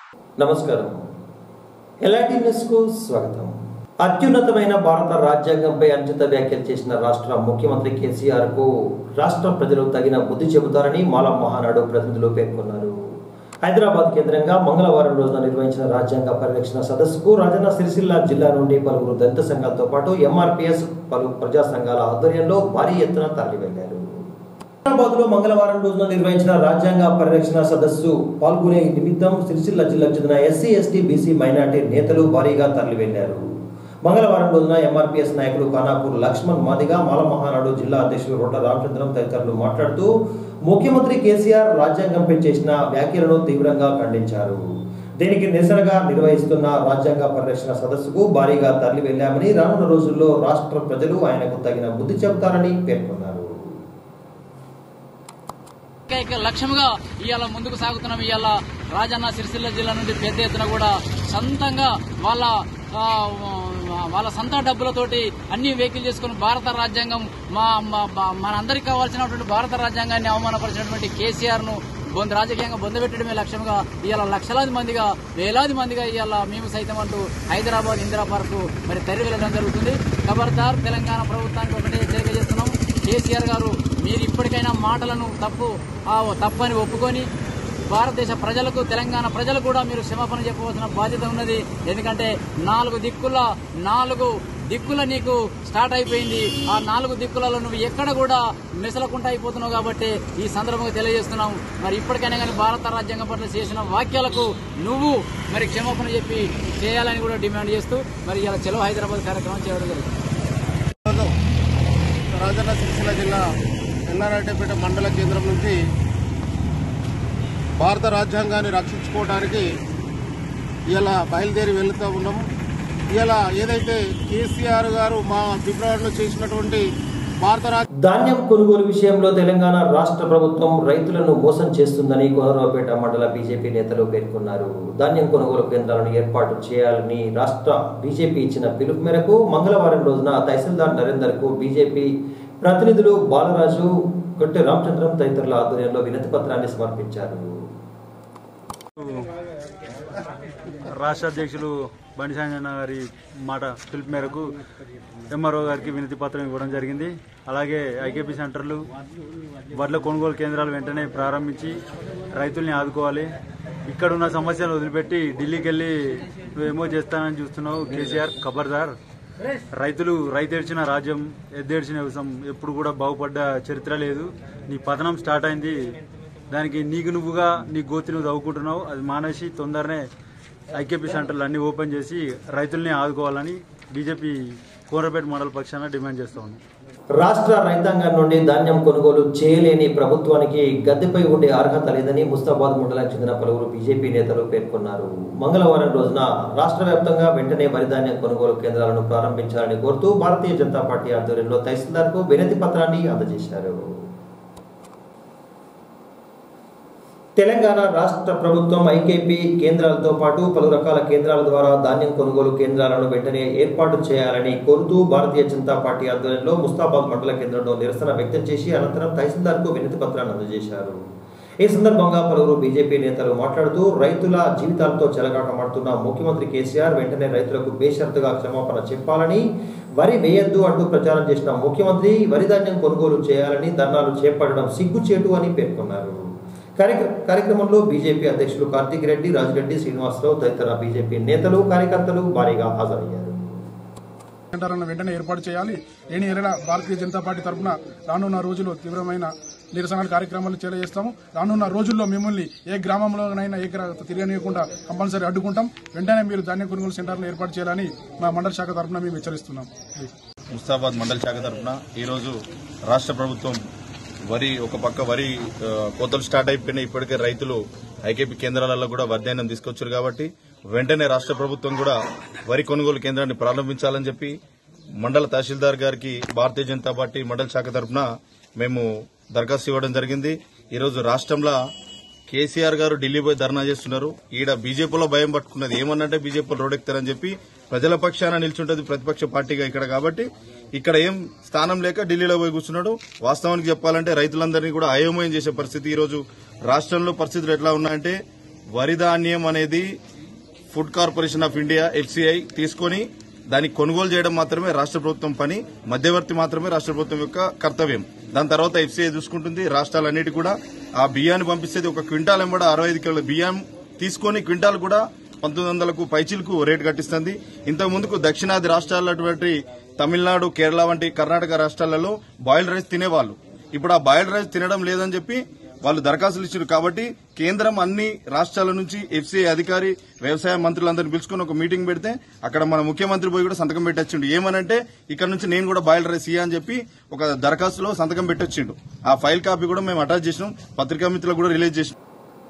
నమస్కారం ఎలాంటి న్యూస్కు స్వాగతం అత్యున్నతమైన భారత రాజ్యాంగంపై అనుచిత వ్యాఖ్యలు చేసిన రాష్ట్ర ముఖ్యమంత్రి కేసీఆర్ కు రాష్ట్ర ప్రజలు తగిన బుద్ధి చెబుతారని మాల మహానాడు ప్రతినిధులు పేర్కొన్నారు హైదరాబాద్ కేంద్రంగా మంగళవారం రోజున నిర్వహించిన రాజ్యాంగ పరిరక్షణ సదస్సుకు రాజన్న సిరిసిల్ల జిల్లా నుండి పలువురు దళిత సంఘాలతో పాటు ఎంఆర్పిఎస్ పలు ప్రజా సంఘాల ఆధ్వర్యంలో భారీ ఎత్తున తరలి వెళ్లారు హైదరాబాద్ లో మంగళవారం రోజున నిర్వహించిన రాజ్యాంగ పరిరక్షణ సదస్సు పాల్గొనే నిమిత్తం సిరిసిల్ల జిల్లాకు చెందిన ఎస్సీ ఎస్టీ బీసీ మైనార్టీ నేతలు భారీగా తరలి వెళ్లారు మంగళవారం రోజున ఎంఆర్పీఎస్ నాయకులు ఖానాపూర్ లక్ష్మణ్ మాదిగా మాల మహానాడు జిల్లా అధ్యక్షులు రోట రామచంద్రం తదితరులు మాట్లాడుతూ ముఖ్యమంత్రి కేసీఆర్ రాజ్యాంగంపై చేసిన వ్యాఖ్యలను తీవ్రంగా ఖండించారు దీనికి నిరసనగా నిర్వహిస్తున్న రాజ్యాంగ పరిరక్షణ సదస్సుకు భారీగా తరలి వెళ్లామని రానున్న రోజుల్లో రాష్ట్ర ప్రజలు ఆయనకు తగిన బుద్ధి చెబుతారని పేర్కొన్నారు ఏకైక లక్ష్యంగా ఇవాళ ముందుకు సాగుతున్నాం ఇవాళ రాజన్న సిరిసిల్ల జిల్లా నుండి పెద్ద ఎత్తున కూడా సొంతంగా వాళ్ళ ఆ, వాళ్ళ సొంత డబ్బులతోటి అన్ని వెహికల్ చేసుకుని భారత రాజ్యాంగం మా మా- మా- మనందరికీ కావాల్సినటువంటి భారత రాజ్యాంగాన్ని అవమానపరిచినటువంటి కేసీఆర్ ను బొంద రాజకీయంగా బొందబెట్టడమే లక్ష్యంగా ఇవాళ లక్షలాది మందిగా వేలాది మందిగా ఇవాళ మేము సైతం అంటూ హైదరాబాద్ ఇందిరా పార్క్ మరి తరలి వెళ్ళడం జరుగుతుంది ఖబర్దార్ తెలంగాణ ప్రభుత్వానికి ఒకటే హెచ్చరిక చేస్తున్నాం కేసీఆర్ గారు మీరు ఇప్పటికైనా మాటలను తప్పు ఆ తప్పని ఒప్పుకొని భారతదేశ ప్రజలకు తెలంగాణ ప్రజలు కూడా మీరు క్షమాపణ చెప్పవలసిన బాధ్యత ఉన్నది ఎందుకంటే నాలుగు దిక్కుల నాలుగు దిక్కుల నీకు స్టార్ట్ అయిపోయింది ఆ నాలుగు దిక్కులలో నువ్వు ఎక్కడ కూడా మిసలకుండా అయిపోతున్నావు కాబట్టి ఈ సందర్భంగా తెలియజేస్తున్నాం మరి ఇప్పటికైనా కానీ భారత రాజ్యాంగం పట్ల చేసిన వాక్యాలకు నువ్వు మరి క్షమాపణ చెప్పి చేయాలని కూడా డిమాండ్ చేస్తూ మరి ఇలా చెలో హైదరాబాద్ కార్యక్రమం చేయడం జరుగుతుంది ఈరోజు రాజన్న సిరిసిల్ల జిల్లా ఎల్లారెడ్డిపేట మండల కేంద్రం నుంచి భారత రాజ్యాంగాన్ని రక్షించుకోవడానికి ఇలా బయలుదేరి వెళ్తూ ఉన్నాము ఇలా ఏదైతే కేసీఆర్ గారు మా ఫిబ్రవరిలో చేసినటువంటి భారత రాజ్య ధాన్యం కొనుగోలు విషయంలో తెలంగాణ రాష్ట్ర ప్రభుత్వం రైతులను మోసం చేస్తుందని కోనరావుపేట మండల బీజేపీ నేతలు పేర్కొన్నారు ధాన్యం కొనుగోలు కేంద్రాలను ఏర్పాటు చేయాలని రాష్ట్ర బీజేపీ ఇచ్చిన పిలుపు మేరకు మంగళవారం రోజున తహసీల్దార్ నరేందర్ కు బీజేపీ ప్రతినిధులు బాలరాజు కొట్టె రామచంద్రం తదితరుల ఆధ్వర్యంలో వినతి పత్రాన్ని సమర్పించారు రాష్ట్ర అధ్యక్షులు బండి సంజయ్ గారి మాట పిలుపు మేరకు ఎంఆర్ఓ గారికి వినతి పత్రం ఇవ్వడం జరిగింది అలాగే ఐకేపీ సెంటర్లు వడ్ల కొనుగోలు కేంద్రాలు వెంటనే ప్రారంభించి రైతుల్ని ఆదుకోవాలి ఇక్కడ ఉన్న సమస్యలు వదిలిపెట్టి ఢిల్లీకి వెళ్ళి నువ్వేమో చేస్తానని చూస్తున్నావు కేసీఆర్ ఖబర్దార్ రైతులు రైతేడ్చిన రాజ్యం ఎద్దేడ్చిన వ్యవసాయం ఎప్పుడు కూడా బాగుపడ్డ చరిత్ర లేదు నీ పతనం స్టార్ట్ అయింది దానికి నీకు నువ్వుగా నీ గోతి నువ్వు తవ్వుకుంటున్నావు అది మానేసి తొందరనే ఐకేపీ సెంటర్లు అన్ని ఓపెన్ చేసి రైతుల్ని ఆదుకోవాలని బీజేపీ కోనరపేట మండల పక్షాన డిమాండ్ చేస్తా ఉంది రాష్ట్ర రైతాంగం నుండి ధాన్యం కొనుగోలు చేయలేని ప్రభుత్వానికి గద్దెపై ఉండే అర్హత లేదని ముస్తాబాద్ మండలానికి చెందిన పలువురు బీజేపీ నేతలు పేర్కొన్నారు మంగళవారం రోజున రాష్ట్ర వ్యాప్తంగా వెంటనే వరి ధాన్యం కొనుగోలు కేంద్రాలను ప్రారంభించాలని కోరుతూ భారతీయ జనతా పార్టీ ఆధ్వర్యంలో తహసీల్దార్కు వినతి పత్రాన్ని అందజేశారు తెలంగాణ రాష్ట్ర ప్రభుత్వం ఐకేపీ కేంద్రాలతో పాటు పలు రకాల కేంద్రాల ద్వారా ధాన్యం కొనుగోలు కేంద్రాలను వెంటనే ఏర్పాటు చేయాలని కోరుతూ భారతీయ జనతా పార్టీ ఆధ్వర్యంలో ముస్తాబాద్ మండల కేంద్రంలో నిరసన వ్యక్తం చేసి అనంతరం తహసీల్దార్కు వినతి పత్రాన్ని అందజేశారు ఈ సందర్భంగా పలువురు బీజేపీ నేతలు మాట్లాడుతూ రైతుల జీవితాలతో చెలగాటమాడుతున్న ముఖ్యమంత్రి కేసీఆర్ వెంటనే రైతులకు బేషరతుగా క్షమాపణ చెప్పాలని వరి వేయద్దు అంటూ ప్రచారం చేసిన ముఖ్యమంత్రి వరి ధాన్యం కొనుగోలు చేయాలని ధర్నాలు చేపట్టడం సిగ్గుచేటు అని పేర్కొన్నారు కార్యక్ర- కార్యక్రమంలో బీజేపీ అధ్యక్షులు కార్తీక్ రెడ్డి రాజిరెడ్డి శ్రీనివాసరావు తదితర బీజేపీ నేతలు కార్యకర్తలు భారీగా హాజరయ్యారు సెంటర్లను వెంటనే ఏర్పాటు చేయాలి లేని ఎరడ భారతీయ జనతా పార్టీ తరఫున రానున్న రోజుల్లో తీవ్రమైన నిరసన కార్యక్రమాలు చేస్తాము రానున్న రోజుల్లో మిమ్మల్ని ఏ గ్రామంలోనైనా ఏ గ్రా- తిరగనీయకుండా కంపల్సరీ అడ్డుకుంటాం వెంటనే మీరు ధాన్యం కొనుగోలు సెంటర్లు ఏర్పాటు చేయాలని మా మండల శాఖ తరఫున మేము హెచ్చరిస్తున్నాం ముస్తాబాద్ మండల శాఖ తరఫున ఈరోజు రాష్ట్ర ప్రభుత్వం వరి ఒక పక్క వరి ఆ, కోతలు స్టార్ట్ అయిపోయినాయి ఇప్పటికే రైతులు ఐకేపీ కేంద్రాలలో కూడా వర్ధాన్యం తీసుకొచ్చారు కాబట్టి వెంటనే రాష్ట్ర ప్రభుత్వం కూడా వరి కొనుగోలు కేంద్రాన్ని ప్రారంభించాలని చెప్పి మండల తహసీల్దార్ గారికి భారతీయ జనతా పార్టీ మండల శాఖ తరఫున మేము దరఖాస్తు ఇవ్వడం జరిగింది ఈరోజు రాష్ట్రంలో కేసీఆర్ గారు ఢిల్లీ పోయి ధర్నా చేస్తున్నారు ఈడ బీజేపీలో భయం పట్టుకున్నది ఏమన్నంటే బీజేపీలో రోడెక్తారని చెప్పి ప్రజల పక్షాన నిల్చుంటది ప్రతిపక్ష పార్టీగా ఇక్కడ కాబట్టి ఇక్కడ ఏం స్థానం లేక ఢిల్లీలో పోయి కూర్చున్నాడు వాస్తవానికి చెప్పాలంటే రైతులందరినీ కూడా అయోమయం చేసే పరిస్థితి ఈ రోజు రాష్ట్రంలో పరిస్థితులు ఎట్లా ఉన్నాయంటే వరి ధాన్యం అనేది food corporation of India FCI తీసుకొని దాన్ని కొనుగోలు చేయడం మాత్రమే రాష్ట్ర ప్రభుత్వం పని మధ్యవర్తి మాత్రమే రాష్ట్ర ప్రభుత్వం యొక్క కర్తవ్యం దాని తర్వాత ఎఫ్సిఐ చూసుకుంటుంది రాష్ట్రాలన్నిటి కూడా ఆ బియ్యాన్ని పంపిస్తేది ఒక క్వింటాల్ ఎంబడ అరవై ఐదు కిలోల బియ్యం తీసుకొని క్వింటాల్ కూడా పంతొమ్మిది వందలకు పైచీలకు రేటు కట్టిస్తుంది ఇంతకు ముందుకు దక్షిణాది రాష్ట్రాలటువంటి తమిళనాడు కేరళ వంటి కర్ణాటక రాష్ట్రాలలో బాయిల్డ్ రైస్ తినేవాళ్ళు ఇప్పుడు ఆ బాయిల్డ్ రైస్ తినడం లేదని చెప్పి వాళ్ళు దరఖాస్తులు ఇచ్చారు కాబట్టి కేంద్రం అన్ని రాష్ట్రాల నుంచి ఎఫ్సీఐ అధికారి వ్యవసాయ మంత్రులందరినీ పిలుచుకుని ఒక మీటింగ్ పెడితే అక్కడ మన ముఖ్యమంత్రి పోయి కూడా సంతకం పెట్టొచ్చిండు ఏమనంటే ఇక్కడ నుంచి నేను కూడా బాయిల్ రైస్ ఇయ్య అని చెప్పి ఒక దరఖాస్తులో సంతకం పెట్టొచ్చిండు ఆ ఫైల్ కాపీ కూడా మేము అటాచ్ చేసినాం పత్రికా మిత్రులకు కూడా రిలీజ్ చేసినాం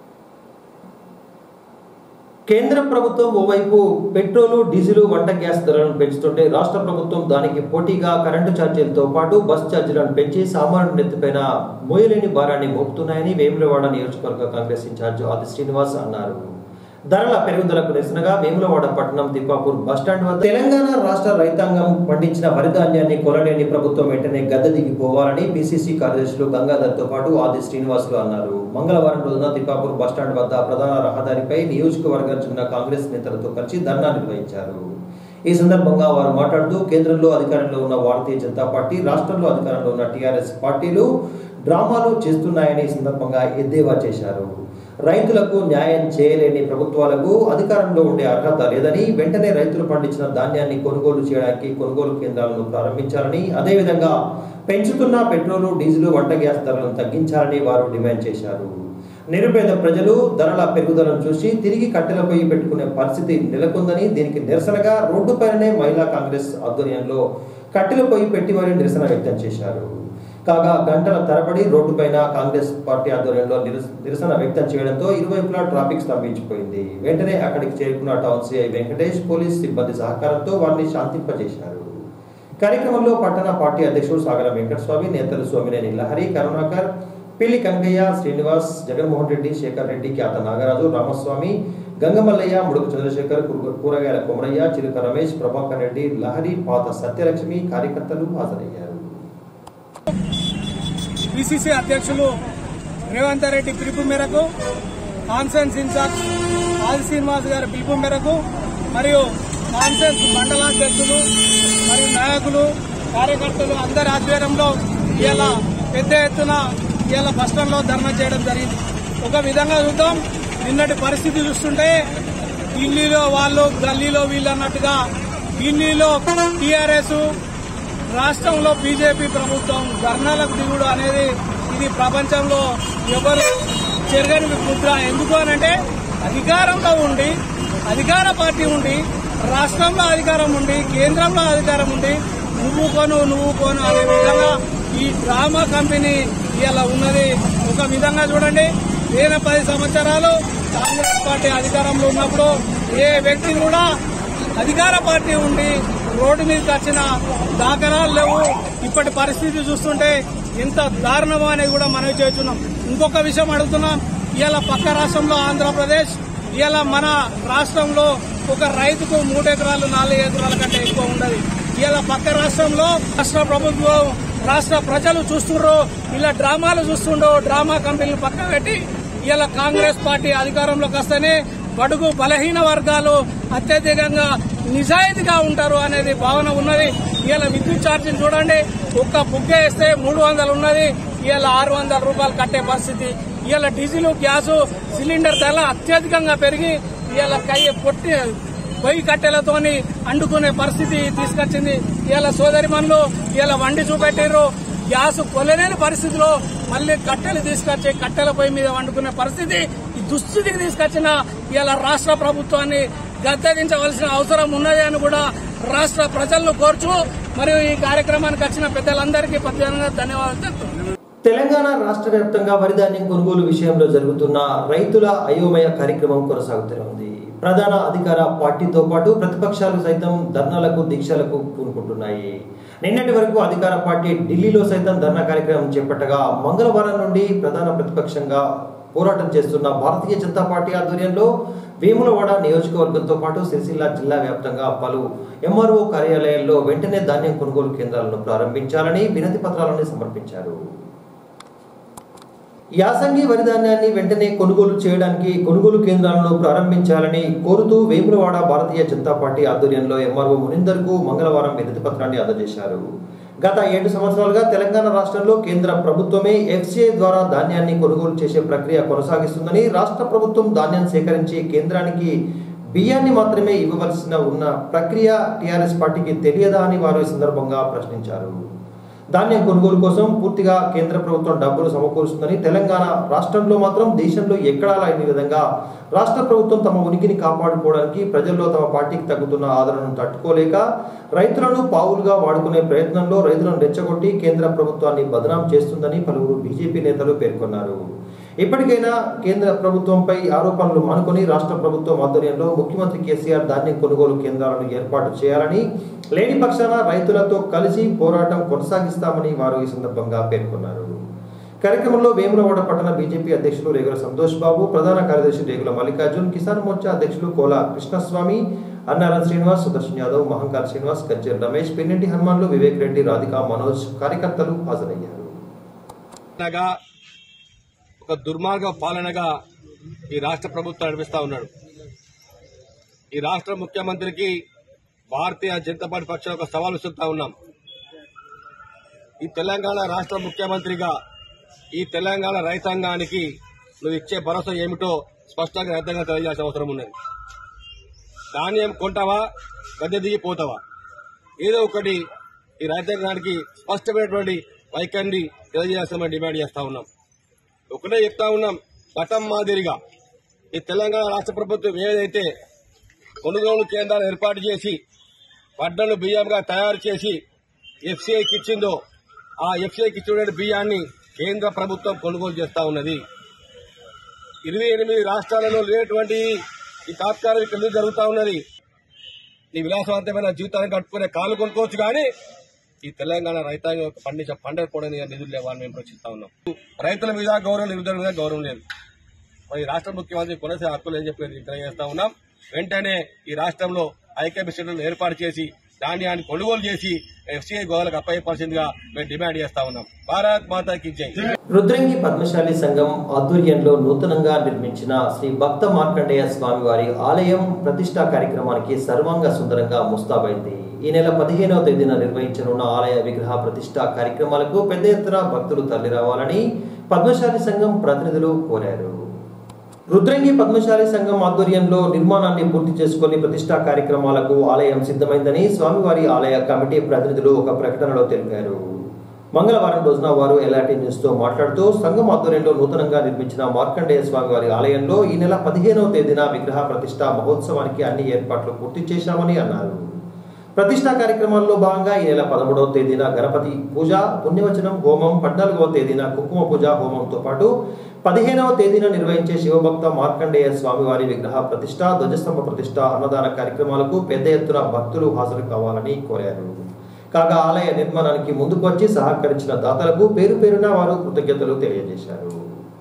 కేంద్ర ప్రభుత్వం ఓవైపు పెట్రోలు డీజిల్ వంట గ్యాస్ ధరలను పెంచుతుంటే రాష్ట్ర ప్రభుత్వం దానికి పోటీగా కరెంటు ఛార్జీలతో పాటు బస్ ఛార్జీలను పెంచి సామాన్యుడి నెత్తిపైన మోయలేని భారాన్ని మోపుతున్నాయని వేములవాడ నియోజకవర్గ కాంగ్రెస్ ఇన్ఛార్జ్ ఆది శ్రీనివాస్ అన్నారు ధరల పెరుగుదలకు నిరసనగా వేములవాడ పట్టణం తిప్పాపూర్ బస్టాండ్ వద్ద తెలంగాణ రాష్ట్ర రైతాంగం పండించిన వరి ధాన్యాన్ని కొనలేని ప్రభుత్వం వెంటనే గద్దె దిగిపోవాలని పిసిసి కార్యదర్శులు గంగాధర్తో పాటు ఆది శ్రీనివాసులు అన్నారు మంగళవారం రోజున తిప్పాపూర్ బస్టాండ్ వద్ద ప్రధాన రహదారిపై నియోజకవర్గం చెందిన కాంగ్రెస్ నేతలతో కలిసి ధర్నా నిర్వహించారు ఈ సందర్భంగా వారు మాట్లాడుతూ కేంద్రంలో అధికారంలో ఉన్న భారతీయ జనతా పార్టీ రాష్ట్రంలో అధికారంలో ఉన్న టీఆర్ఎస్ పార్టీలు డ్రామాలు చేస్తున్నాయని ఈ సందర్భంగా ఎద్దేవా చేశారు రైతులకు న్యాయం చేయలేని ప్రభుత్వాలకు అధికారంలో ఉండే అర్హత లేదని వెంటనే రైతులు పండించిన ధాన్యాన్ని కొనుగోలు చేయడానికి కొనుగోలు కేంద్రాలను ప్రారంభించాలని అదేవిధంగా పెంచుతున్న పెట్రోలు డీజిల్ వంట గ్యాస్ ధరలను తగ్గించాలని వారు డిమాండ్ చేశారు నిరుపేద ప్రజలు ధరల పెరుగుదలను చూసి తిరిగి కట్టెల పొయ్యి పెట్టుకునే పరిస్థితి నెలకొందని దీనికి నిరసనగా రోడ్డుపైనే మహిళా కాంగ్రెస్ ఆధ్వర్యంలో కట్టెల పొయ్యి పెట్టి వారి నిరసన వ్యక్తం చేశారు కాగా గంటల తరబడి రోడ్డుపైన కాంగ్రెస్ పార్టీ ఆధ్వర్యంలో నిరస- నిరసన వ్యక్తం చేయడంతో ఇరువైపులా ట్రాఫిక్ స్తంభించిపోయింది వెంటనే అక్కడికి చేరుకున్న టౌన్ సిఐ వెంకటేష్ పోలీస్ సిబ్బంది సహకారంతో వారిని శాంతింపజేశారు కార్యక్రమంలో పట్టణ పార్టీ అధ్యక్షుడు సాగర వెంకటస్వామి నేతలు సోమినేని లహరి కరుణాకర్ పిల్లి కనకయ్య శ్రీనివాస్ జగన్మోహన్ రెడ్డి శేఖర్ రెడ్డి ఖ్యాత నాగరాజు రామస్వామి గంగమల్లయ్య ముడుకు చంద్రశేఖర్ కూర- కూరగాయల కొమరయ్య చిలుక రమేష్ ప్రభాకర్ రెడ్డి లహరి పాత సత్యలక్ష్మి కార్యకర్తలు హాజరయ్యారు పిసిసి అధ్యక్షులు రేవంత్ రెడ్డి పిలుపు మేరకు కాన్ఫరెన్స్ ఇన్ఛార్జ్ ఆది శ్రీనివాస్ గారి పిలుపు మేరకు మరియు కాన్ఫరెన్స్ మండలాధ్యక్షులు మరియు నాయకులు కార్యకర్తలు అందరి ఆధ్వర్యంలో ఇవాళ పెద్ద ఎత్తున ఇవాళ బస్టాండ్లో ధర్నా చేయడం జరిగింది ఒక విధంగా చూద్దాం నిన్నటి పరిస్థితి చూస్తుంటే ఢిల్లీలో వాళ్ళు గల్లీలో వీళ్ళు అన్నట్టుగా ఢిల్లీలో టీఆర్ఎస్ రాష్ట్రంలో బీజేపీ ప్రభుత్వం ధర్నాలకు దిగుడు అనేది ఇది ప్రపంచంలో ఎవరు చెరగని ముద్ర ఎందుకు అనంటే అధికారంలో ఉండి అధికార పార్టీ ఉండి రాష్ట్రంలో అధికారం ఉండి కేంద్రంలో అధికారం ఉండి నువ్వు కొను నువ్వు కొను అనే విధంగా ఈ డ్రామా కంపెనీ ఇలా ఉన్నది ఒక విధంగా చూడండి పోయిన పది సంవత్సరాలు కాంగ్రెస్ పార్టీ అధికారంలో ఉన్నప్పుడు ఏ వ్యక్తి కూడా అధికార పార్టీ ఉండి రోడ్డు మీదకి వచ్చిన దాఖలాలు లేవు ఇప్పటి పరిస్థితి చూస్తుంటే ఎంత దారుణమో అనేది కూడా మనవి చేస్తున్నాం ఇంకొక విషయం అడుగుతున్నాం ఇవాళ పక్క రాష్ట్రంలో ఆంధ్రప్రదేశ్ ఇవాళ మన రాష్ట్రంలో ఒక రైతుకు మూడు ఎకరాలు నాలుగు ఎకరాల కంటే ఎక్కువ ఉండదు ఇవాళ పక్క రాష్ట్రంలో రాష్ట్ర ప్రభుత్వం రాష్ట్ర ప్రజలు చూస్తుండ్రు ఇలా డ్రామాలు చూస్తుండో డ్రామా కంపెనీలు పక్క పెట్టి ఇలా కాంగ్రెస్ పార్టీ అధికారంలోకి వస్తేనే బడుగు బలహీన వర్గాలు అత్యధికంగా నిజాయితీగా ఉంటారు అనేది భావన ఉన్నది ఇవాళ విద్యుత్ ఛార్జీలు చూడండి ఒక్క బుక్ వేస్తే మూడు వందలు ఉన్నది ఇవాళ ఆరు వందల రూపాయలు కట్టే పరిస్థితి ఇవాళ డీజిల్ గ్యాస్ సిలిండర్ ధర అత్యధికంగా పెరిగి ఇవాళ కయ్య పొట్టి పొయ్యి కట్టెలతోని అండుకునే పరిస్థితి తీసుకొచ్చింది ఇవాళ సోదరి మనులు ఇవాళ వండి చూపెట్టారు గ్యాస్ కొలలేని పరిస్థితిలో మళ్ళీ కట్టెలు తీసుకొచ్చి కట్టెల పొయ్యి మీద వండుకునే పరిస్థితి ఈ దుస్థితికి తీసుకొచ్చిన ఇవాళ రాష్ట్ర ప్రభుత్వాన్ని గద్దెదించవలసిన అవసరం ఉన్నది అని కూడా రాష్ట్ర ప్రజలను కోర్చు మరియు ఈ కార్యక్రమానికి వచ్చిన పెద్దలందరికీ ప్రత్యేకంగా ధన్యవాదాలు చెప్తున్నాను తెలంగాణ రాష్ట్ర వ్యాప్తంగా వరి ధాన్యం కొనుగోలు విషయంలో జరుగుతున్న రైతుల అయోమయ కార్యక్రమం కొనసాగుతూనే ఉంది ప్రధాన అధికార పార్టీతో పాటు ప్రతిపక్షాలు సైతం ధర్నాలకు దీక్షలకు పూనుకుంటున్నాయి నిన్నటి వరకు అధికార పార్టీ ఢిల్లీలో సైతం ధర్నా కార్యక్రమం చేపట్టగా మంగళవారం నుండి ప్రధాన ప్రతిపక్షంగా పోరాటం చేస్తున్న భారతీయ జనతా పార్టీ ఆధ్వర్యంలో వేములవాడ నియోజకవర్గంతో పాటు సిరిసిల్ల జిల్లా వ్యాప్తంగా పలు ఎంఆర్ఓ కార్యాలయాల్లో వెంటనే ధాన్యం కొనుగోలు కేంద్రాలను ప్రారంభించాలని వినతి పత్రాలను సమర్పించారు యాసంగి వరి ధాన్యాన్ని వెంటనే కొనుగోలు చేయడానికి కొనుగోలు కేంద్రాలను ప్రారంభించాలని కోరుతూ వేములవాడ భారతీయ జనతా పార్టీ ఆధ్వర్యంలో ఎంఆర్ఓ మునిందర్కు మంగళవారం వినతి పత్రాన్ని అందజేశారు గత ఏడు సంవత్సరాలుగా తెలంగాణ రాష్ట్రంలో కేంద్ర ప్రభుత్వమే ఎఫ్సిఐ ద్వారా ధాన్యాన్ని కొనుగోలు చేసే ప్రక్రియ కొనసాగిస్తుందని రాష్ట్ర ప్రభుత్వం ధాన్యం సేకరించి కేంద్రానికి బియ్యాన్ని మాత్రమే ఇవ్వవలసిన ఉన్న ప్రక్రియ టీఆర్ఎస్ పార్టీకి తెలియదా అని వారు ఈ సందర్భంగా ప్రశ్నించారు ధాన్యం కొనుగోలు కోసం పూర్తిగా కేంద్ర ప్రభుత్వం డబ్బులు సమకూరుస్తుందని తెలంగాణ రాష్ట్రంలో మాత్రం దేశంలో ఎక్కడా లేని విధంగా రాష్ట్ర ప్రభుత్వం తమ ఉనికిని కాపాడుకోవడానికి ప్రజల్లో తమ పార్టీకి తగ్గుతున్న ఆదరణను తట్టుకోలేక రైతులను పావులుగా వాడుకునే ప్రయత్నంలో రైతులను రెచ్చగొట్టి కేంద్ర ప్రభుత్వాన్ని బదనాం చేస్తుందని పలువురు బీజేపీ నేతలు పేర్కొన్నారు ఇప్పటికైనా కేంద్ర ప్రభుత్వంపై ఆరోపణలు మానుకొని రాష్ట్ర ప్రభుత్వం ఆధ్వర్యంలో ముఖ్యమంత్రి కేసీఆర్ ధాన్యం కొనుగోలు కేంద్రాలను ఏర్పాటు చేయాలని లేని పక్షాన రైతులతో కలిసి పోరాటం కొనసాగిస్తామని వారు ఈ సందర్భంగా పేర్కొన్నారు కార్యక్రమంలో వేములవాడ పట్టణ బీజేపీ అధ్యక్షులు రేగుల సంతోష్ బాబు ప్రధాన కార్యదర్శి రేగుల మల్లికార్జున్ కిసాన్ మోర్చా అధ్యక్షులు కోల కృష్ణస్వామి అన్నారం శ్రీనివాస్ సుదర్శన్ యాదవ్ మహంకార్ శ్రీనివాస్ కచ్చేర్ రమేష్ పిన్నెంటి హనుమాన్లు వివేక్ రెడ్డి రాధికా మనోజ్ కార్యకర్తలు హాజరయ్యారు పాలనగా ఒక దుర్మార్గ పాలనగా ఈ రాష్ట్ర ప్రభుత్వం నడిపిస్తా ఉన్నాడు ఈ రాష్ట్ర ముఖ్యమంత్రికి భారతీయ జనతా పార్టీ పక్షాన ఒక సవాల్ విసురుతా ఉన్నాం ఈ తెలంగాణ రాష్ట్ర ముఖ్యమంత్రిగా ఈ తెలంగాణ రైతాంగానికి నువ్వు ఇచ్చే భరోసా ఏమిటో స్పష్టంగా రైతాంగా తెలియజేయాల్సిన అవసరం ఉన్నది ధాన్యం కొంటావా గద్దె దిగి పోతావా ఏదో ఒకటి ఈ రైతాంగానికి స్పష్టమైనటువంటి వైఖరిని తెలియజేస్తామని డిమాండ్ చేస్తా ఉన్నాం ఒకటే చెప్తా ఉన్నాం గతం మాదిరిగా ఈ తెలంగాణ రాష్ట్ర ప్రభుత్వం ఏదైతే కొనుగోలు కేంద్రాలు ఏర్పాటు చేసి వడ్డలు బియ్యంగా తయారు చేసి ఎఫ్సీఐకి ఇచ్చిందో ఆ ఎఫ్సీఐకి ఇచ్చిన బియ్యాన్ని కేంద్ర ప్రభుత్వం కొనుగోలు చేస్తా ఉన్నది ఇరవై ఎనిమిది రాష్ట్రాలలో లేనటువంటి ఈ తాత్కాలిక ఇక్కడ ఎందుకు జరుగుతా ఉన్నది నీ విలాసవంతమైన జీవితాన్ని కట్టుకునే కాలు కొనుక్కోవచ్చు కానీ ఈ తెలంగాణ రైతాంగం యొక్క పండించే పంటలు కూడా నిధులు లేవని మేము ప్రశ్నిస్తా ఉన్నాం రైతుల మీద గౌరవం నిరుద్యోగుల మీద గౌరవం లేదు మరి రాష్ట్ర ముఖ్యమంత్రి కొనసాగే హక్కులు ఏం చెప్పి తెలియజేస్తా ఉన్నాం వెంటనే ఈ రాష్ట్రంలో ఐకేపీ సెంటర్లు ఏర్పాటు చేసి ధాన్యాన్ని కొనుగోలు చేసి ఎఫ్సీఐ గోవాలకు అప్పయ్యపరిచిందిగా మేము డిమాండ్ చేస్తా ఉన్నాం భారత్ మాతాకి జై రుద్రంగి పద్మశాలి సంఘం ఆధ్వర్యంలో నూతనంగా నిర్మించిన శ్రీ భక్త మార్కండేయ స్వామివారి ఆలయం ప్రతిష్టా కార్యక్రమానికి సర్వాంగ సుందరంగా ముస్తాబైంది ఈ నెల పదిహేనవ తేదీన నిర్వహించనున్న ఆలయ విగ్రహ ప్రతిష్టా కార్యక్రమాలకు పెద్ద ఎత్తున భక్తులు తరలిరావాలని పద్మశాలి సంఘం ప్రతినిధులు కోరారు రుద్రంగి పద్మశాలి సంఘం ఆధ్వర్యంలో నిర్మాణాన్ని పూర్తి చేసుకుని ప్రతిష్టా కార్యక్రమాలకు ఆలయం సిద్ధమైందని స్వామివారి ఆలయ కమిటీ ప్రతినిధులు ఒక ప్రకటనలో తెలిపారు మంగళవారం రోజున వారు ఎలాంటి న్యూస్ తో మాట్లాడుతూ సంఘం ఆధ్వర్యంలో నూతనంగా నిర్మించిన మార్కండేయ స్వామివారి ఆలయంలో ఈ నెల పదిహేనవ తేదీన విగ్రహ ప్రతిష్ట మహోత్సవానికి అన్ని ఏర్పాట్లు పూర్తి చేశామని అన్నారు ప్రతిష్టా కార్యక్రమాల్లో భాగంగా ఈ నెల పదమూడవ తేదీన గణపతి పూజ పుణ్యవచనం హోమం పద్నాలుగవ తేదీన కుంకుమ పూజ హోమంతో పాటు పదిహేనవ తేదీన నిర్వహించే శివభక్త మార్కండేయ స్వామివారి విగ్రహ ప్రతిష్ట ధ్వజస్తంభ ప్రతిష్ట అన్నదాన కార్యక్రమాలకు పెద్ద ఎత్తున భక్తులు హాజరు కావాలని కోరారు కాగా ఆలయ నిర్మాణానికి ముందుకు వచ్చి సహకరించిన దాతలకు పేరు పేరున వారు కృతజ్ఞతలు తెలియజేశారు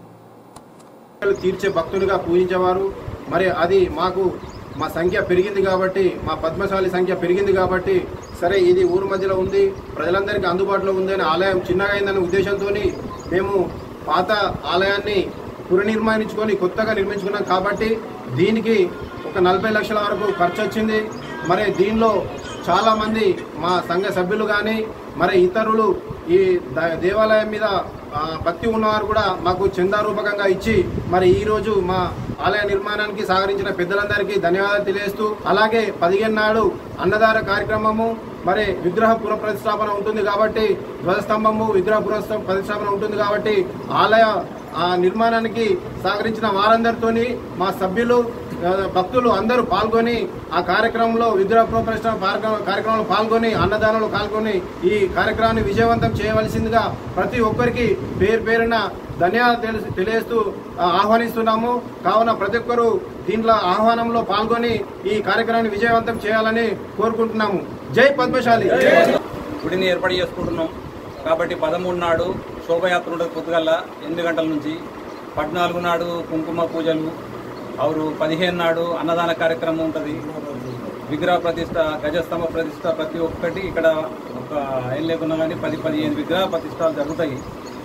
కోరికలు తీర్చే భక్తులుగా పూజించేవారు మరి అది మాకు మా సంఖ్య పెరిగింది కాబట్టి మా పద్మశాలి సంఖ్య పెరిగింది కాబట్టి సరే ఇది ఊరు మధ్యలో ఉంది ప్రజలందరికీ అందుబాటులో ఉంది అని ఆలయం చిన్నగా అయిందనే ఉద్దేశంతో మేము పాత ఆలయాన్ని పునర్నిర్మాణించుకొని కొత్తగా నిర్మించుకున్నాం కాబట్టి దీనికి ఒక నలభై లక్షల వరకు ఖర్చు వచ్చింది మరి దీనిలో చాలా మంది మా సంఘ సభ్యులు కానీ మరి ఇతరులు ఈ ద- దేవాలయం మీద ఆ, భక్తి ఉన్నవారు కూడా మాకు చందా రూపకంగా ఇచ్చి మరి ఈ రోజు మా ఆలయ నిర్మాణానికి సహకరించిన పెద్దలందరికీ ధన్యవాదాలు తెలియజేస్తూ అలాగే పదిహేను నాడు అన్నదాన కార్యక్రమము మరి విగ్రహ పునఃప్రతిష్టాపన ఉంటుంది కాబట్టి ధ్వజస్తంభము విగ్రహ పునః ప్రతిష్టాపన ఉంటుంది కాబట్టి ఆలయ ఆ నిర్మాణానికి సహకరించిన వారందరితోని మా సభ్యులు ఆ, భక్తులు అందరూ పాల్గొని ఆ కార్యక్రమంలో విగ్రహ పునఃప్రతిష్ఠ కార్యక్రమం- కార్యక్రమంలో పాల్గొని అన్నదానంలో పాల్గొని ఈ కార్యక్రమాన్ని విజయవంతం చేయవలసిందిగా ప్రతి ఒక్కరికి పేరు పేరున ధన్యవాదాలు తెలి- తెలియజేస్తూ ఆ, ఆహ్వానిస్తున్నాము కావున ప్రతి ఒక్కరూ దీంట్లో ఆహ్వానంలో పాల్గొని ఈ కార్యక్రమాన్ని విజయవంతం చేయాలని కోరుకుంటున్నాము జై పద్మశాలి గుడిని ఏర్పాటు చేసుకుంటున్నాం కాబట్టి పదమూడు నాడు శోభయాత్ర ఉంటుంది పొద్దుగల్ల ఎనిమిది గంటల నుంచి పద్నాలుగు నాడు కుంకుమ పూజలు ఆరు పదిహేను నాడు అన్నదాన కార్యక్రమం ఉంటుంది విగ్రహ ప్రతిష్ట గజస్తంభ ప్రతిష్ట ప్రతి ఒక్కటి ఇక్కడ ఒక ఏం లేకున్నా కానీ పది పదిహేను విగ్రహ ప్రతిష్టాలు జరుగుతాయి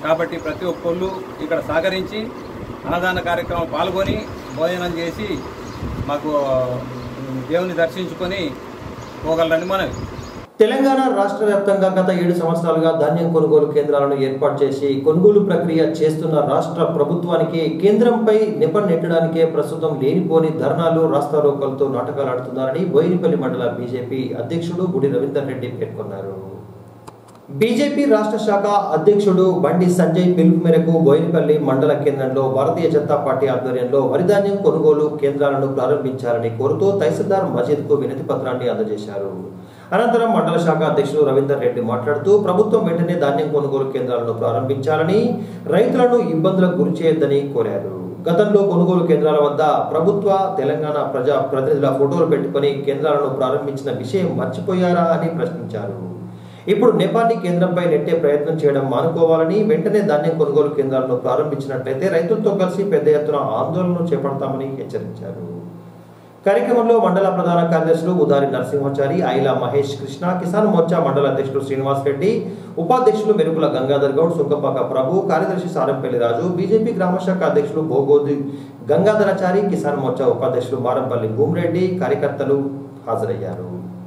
కాబట్టి ప్రతి ఒక్కళ్ళు ఇక్కడ సహకరించి అన్నదాన కార్యక్రమం పాల్గొని భోజనం చేసి మాకు దేవుని దర్శించుకొని పోగలరని మనవి తెలంగాణ రాష్ట్ర వ్యాప్తంగా గత ఏడు సంవత్సరాలుగా ధాన్యం కొనుగోలు కేంద్రాలను ఏర్పాటు చేసి కొనుగోలు ప్రక్రియ చేస్తున్న రాష్ట్ర ప్రభుత్వానికి కేంద్రంపై నిప నెట్టడానికే ప్రస్తుతం లేనిపోని ధర్నాలు రాస్తారోకలతో నాటకాలు ఆడుతున్నారని బోయినపల్లి మండల బీజేపీ అధ్యక్షుడు గుడి రవీందర్ రెడ్డి పేర్కొన్నారు బీజేపీ రాష్ట్ర శాఖ అధ్యక్షుడు బండి సంజయ్ పిలుపు మేరకు బోయినపల్లి మండల కేంద్రంలో భారతీయ జనతా పార్టీ ఆధ్వర్యంలో వరిధాన్యం కొనుగోలు కేంద్రాలను ప్రారంభించాలని కోరుతూ తహసీల్దార్ మజీద్ కు వినతి పత్రాన్ని అందజేశారు అనంతరం మండల శాఖ అధ్యక్షుడు రవీందర్ రెడ్డి మాట్లాడుతూ ప్రభుత్వం వెంటనే ధాన్యం కొనుగోలు కేంద్రాలను ప్రారంభించాలని రైతులను ఇబ్బందులకు గురి చేయొద్దని కోరారు గతంలో కొనుగోలు కేంద్రాల వద్ద ప్రభుత్వ తెలంగాణ ప్రజా ప్రతినిధుల ఫోటోలు పెట్టుకుని కేంద్రాలను ప్రారంభించిన విషయం మర్చిపోయారా అని ప్రశ్నించారు ఇప్పుడు నేపాన్ని కేంద్రంపై నెట్టే ప్రయత్నం చేయడం మానుకోవాలని వెంటనే ధాన్యం కొనుగోలు కేంద్రాలను ప్రారంభించినట్లయితే రైతులతో కలిసి పెద్ద ఎత్తున ఆందోళనలు చేపడతామని హెచ్చరించారు కార్యక్రమంలో మండల ప్రధాన కార్యదర్శులు ఉదారి నరసింహాచారి ఐలా మహేష్ కృష్ణ కిసాన్ మోర్చా మండల అధ్యక్షుడు శ్రీనివాస్ రెడ్డి ఉపాధ్యక్షులు మెరుపుల గంగాధర్ గౌడ్ సుంకపాక ప్రభు కార్యదర్శి సారంపల్లి రాజు బీజేపీ గ్రామశాఖ అధ్యక్షులు భోగోది గంగాధరాచారి కిసాన్ మోర్చా ఉపాధ్యక్షులు మారంపల్లి భూమిరెడ్డి కార్యకర్తలు హాజరయ్యారు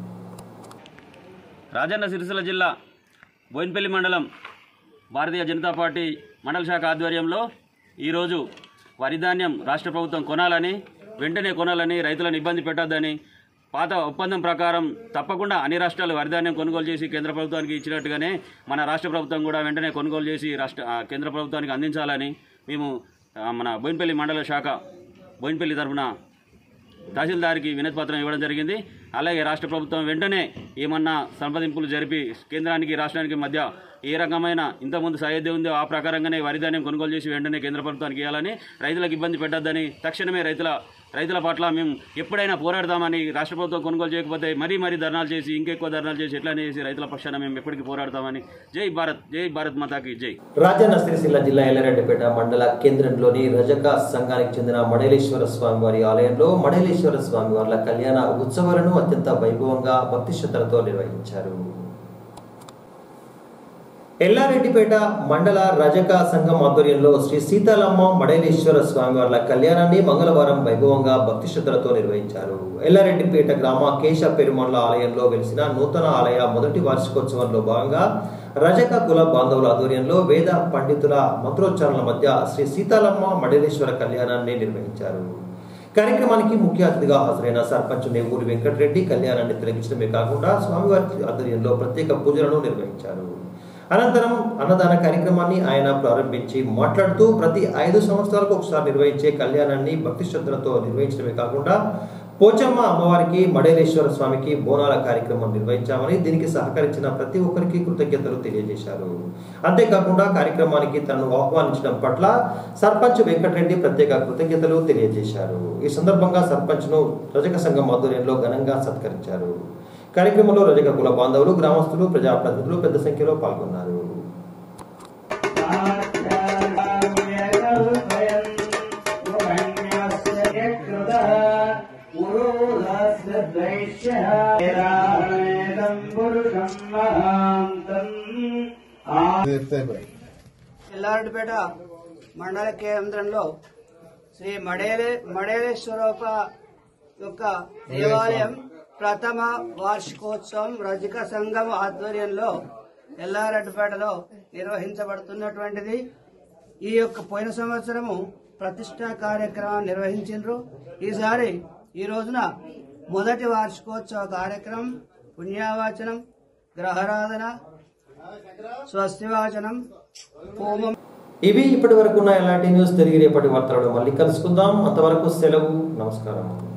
రాజన్న సిరిసిల్ల జిల్లా బోయినపల్లి మండలం భారతీయ జనతా పార్టీ మండల శాఖ ఆధ్వర్యంలో ఈరోజు వరి ధాన్యం రాష్ట్ర ప్రభుత్వం కొనాలని వెంటనే కొనాలని రైతులను ఇబ్బంది పెట్టొద్దని పాత ఒప్పందం ప్రకారం తప్పకుండా అన్ని రాష్ట్రాలు వరిధాన్యం కొనుగోలు చేసి కేంద్ర ప్రభుత్వానికి ఇచ్చినట్టుగానే మన రాష్ట్ర ప్రభుత్వం కూడా వెంటనే కొనుగోలు చేసి రాష్ట్ర ఆ, కేంద్ర ప్రభుత్వానికి అందించాలని మేము ఆ, మన బోయినపల్లి మండల శాఖ బోయినపల్లి తరఫున తహసీల్దార్కి వినతి పత్రం ఇవ్వడం జరిగింది అలాగే రాష్ట్ర ప్రభుత్వం వెంటనే ఏమన్నా సంప్రదింపులు జరిపి కేంద్రానికి రాష్ట్రానికి మధ్య ఏ రకమైన ఇంతకుముందు సహాయం ఉందో ఆ ప్రకారంగానే వరి ధాన్యం కొనుగోలు చేసి వెంటనే కేంద్ర ప్రభుత్వానికి ఇవ్వాలని రైతులకు ఇబ్బంది పెట్టొద్దని తక్షణమే రైతుల రైతుల పట్ల మేము ఎప్పుడైనా పోరాడదామని రాష్ట్ర ప్రభుత్వం కొనుగోలు చేయకపోతే మరీ మరీ ధర్నాలు చేసి ఇంకెక్కువ ధర్నాలు చేసి ఎట్లా చేసి రైతుల పక్షాన మేము ఎప్పటికీ పోరాడతామని జై భారత్ జై భారత్ మాతాకి జై రాజన్న సిరిసిల్ల జిల్లా ఎల్లారెడ్డిపేట మండల కేంద్రంలోని రజక సంఘానికి చెందిన మడేలేశ్వర స్వామి వారి ఆలయంలో మడేలేశ్వర స్వామి వార్ల కళ్యాణ ఉత్సవాలను అత్యంత వైభవంగా భక్తి శ్రద్ధలతో నిర్వహించారు ఎల్లారెడ్డిపేట మండల రజక సంఘం ఆధ్వర్యంలో శ్రీ సీతాలమ్మ మడేలేశ్వర స్వామివార్ల కళ్యాణాన్ని మంగళవారం వైభవంగా భక్తి శ్రద్ధలతో నిర్వహించారు ఎల్లారెడ్డిపేట గ్రామ కేశ పెరుమల్ల ఆలయంలో వెలిసిన నూతన ఆలయ మొదటి వార్షికోత్సవంలో భాగంగా రజక కుల బాంధవుల ఆధ్వర్యంలో వేద పండితుల మంత్రోచ్చారణల మధ్య శ్రీ సీతాలమ్మ మడేలేశ్వర కళ్యాణాన్ని నిర్వహించారు కార్యక్రమానికి ముఖ్య అతిథిగా హాజరైన సర్పంచ్ నేవూరి వెంకటరెడ్డి కళ్యాణాన్ని తిలగించడమే కాకుండా స్వామివారి ఆధ్వర్యంలో ప్రత్యేక పూజలను నిర్వహించారు అనంతరం అన్నదాన కార్యక్రమాన్ని ఆయన ప్రారంభించి మాట్లాడుతూ ప్రతి ఐదు సంవత్సరాలకు ఒకసారి నిర్వహించే కళ్యాణాన్ని భక్తి శ్రద్ధలతో నిర్వహించడమే కాకుండా పోచమ్మ అమ్మవారికి మడేలేశ్వర స్వామికి బోనాల కార్యక్రమం నిర్వహించామని దీనికి సహకరించిన ప్రతి ఒక్కరికి కృతజ్ఞతలు తెలియజేశారు అంతేకాకుండా కార్యక్రమానికి తనను ఆహ్వానించడం పట్ల సర్పంచ్ వెంకటరెడ్డి ప్రత్యేక కృతజ్ఞతలు తెలియజేశారు ఈ సందర్భంగా సర్పంచ్ను రజక సంఘం ఆధ్వర్యంలో ఘనంగా సత్కరించారు కార్యక్రమంలో రజక కుల బాంధవులు గ్రామస్తులు ప్రజాప్రతినిధులు పెద్ద సంఖ్యలో పాల్గొన్నారు ఎల్లారెడ్డిపేట మండల కేంద్రంలో శ్రీ మడేలే మడేలేశ్వర యొక్క దేవాలయం ప్రథమ వార్షికోత్సవం రజక సంఘం ఆధ్వర్యంలో ఎల్లారెడ్డిపేటలో నిర్వహించబడుతున్నటువంటిది ఈ యొక్క పోయిన సంవత్సరము ప్రతిష్టా కార్యక్రమం నిర్వహించారు ఈసారి ఈ రోజున మొదటి వార్షికోత్సవ కార్యక్రమం పుణ్యావాచనం గ్రహరాధన స్వస్తివాచనం హోమం ఇవి ఇప్పటి వరకు ఉన్న ఎలాంటి న్యూస్ తిరిగి రేపటి వార్తలలో మళ్ళీ కలుసుకుందాం అంతవరకు సెలవు నమస్కారం